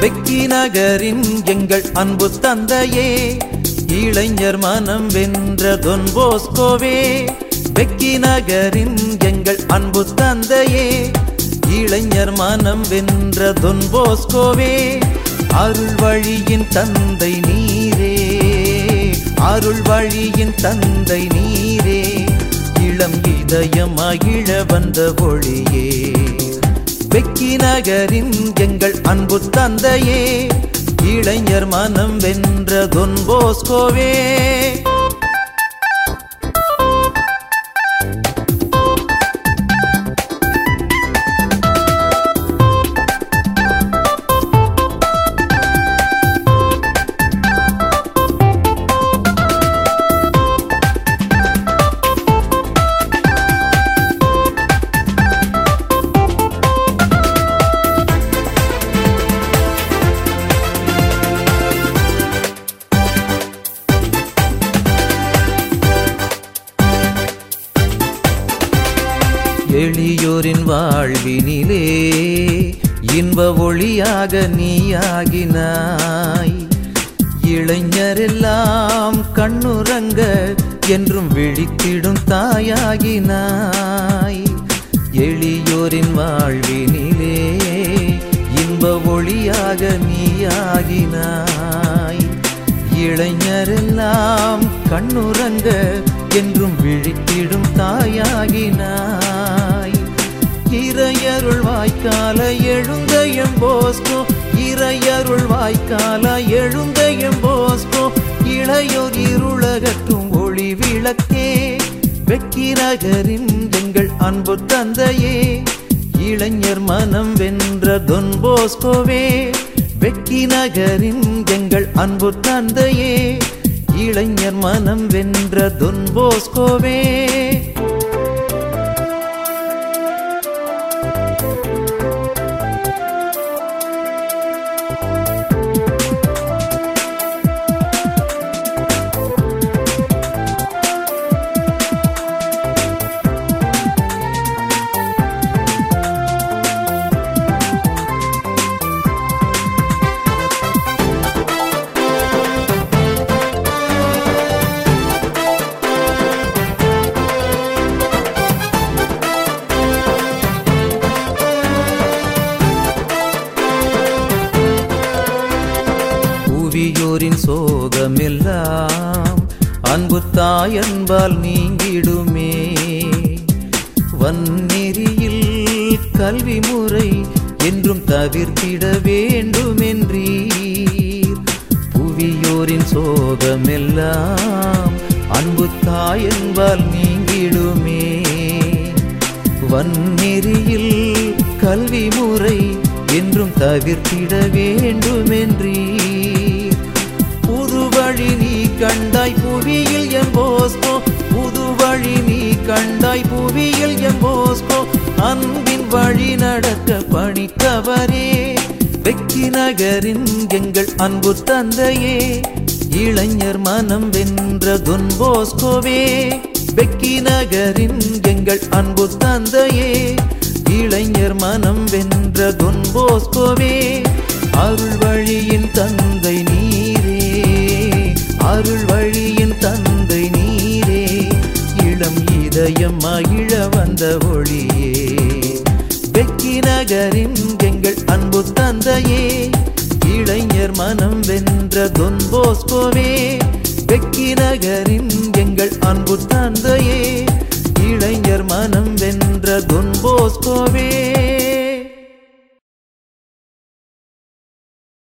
வெக்கி நகரின் எங்கள் அன்பு தந்தையே இளைஞர் மனம் வென்ற தொன் போஸ்கோவே வெக்கி நகரின் எங்கள் அன்பு தந்தையே இளைஞர் மனம் வென்ற தொன் போஸ்கோவே அருள் வழியின் தந்தை நீரே அருள் வழியின் தந்தை நீரே இளம் இதயம் மகிழ வந்த ஒளியே வெக்கி நகரின் எங்கள் அன்பு தந்தையே இளைஞர் மனம் வென்ற தொன் போஸ்கோவே எளியோரின் வாழ்வினிலே இன்ப ஒளியாக நீயாகினாய் இளைஞரெல்லாம் கண்ணுறங்க என்றும் விழித்திடும் தாயாகினாய் எளியோரின் வாழ்வினிலே இன்ப ஒளியாக நீயாகினாய் இளைஞரெல்லாம் கண்ணுறங்க என்றும் விழித்திடும் தாயாகினாய் இறையருள் வாய்க்கால எழுந்தையும் போஸ்கோ இறையருள் வாய்க்கால எழுந்தையும் போஸ்கோ இளையோர் இருளகற்றும் ஒளி விளக்கே வெக்கி நகரின் எங்கள் அன்பு தந்தையே இளைஞர் மனம் வென்ற தொன் போஸ்கோவே வெக்கி நகரின் எங்கள் அன்பு தந்தையே இளைஞர் மனம் வென்ற தொன் போஸ்கோவே புவியோரின் சோகமெல்லாம் அன்பு தாயன்பால் நீங்கிடுமே வன்னெறியில் கல்வி முறை என்றும் தவிர்த்திட வேண்டுமென்றீர் புவியோரின் சோகமெல்லாம் அன்பு தாயன்பால் நீங்கிடுமே வன்னெறியில் கல்வி முறை என்றும் தவிர்த்திட வேண்டுமென்றீர் புது வழி நீ கண்டாய் புவியில் எம் போஸ்கோ புது வழி நீ கண்டாய் புவியில் எம் போஸ்கோ அன்பின் வழி நடக்க பணித்தவரே வெக்கி நகரின் எங்கள் அன்பு தந்தையே இளைஞர் மனம் வென்ற தொன் போஸ்கோவே வெக்கி நகரின் எங்கள் அன்பு தந்தையே இளைஞர் மனம் வென்ற தொன் போஸ்கோவே அருள் வழியின் தந்தை நீரே அருள் வழியின் தந்தை நீரே இளம் இதயம் மகிழ வந்த ஒளியே வெக்கி நகரின் எங்கள் அன்பு தந்தையே இளைஞர் மனம் வென்ற தொன் போஸ்கோவே வெக்கி நகரின் எங்கள் அன்பு தந்தையே இளைஞர் மனம் வென்ற தொன் போஸ்கோவே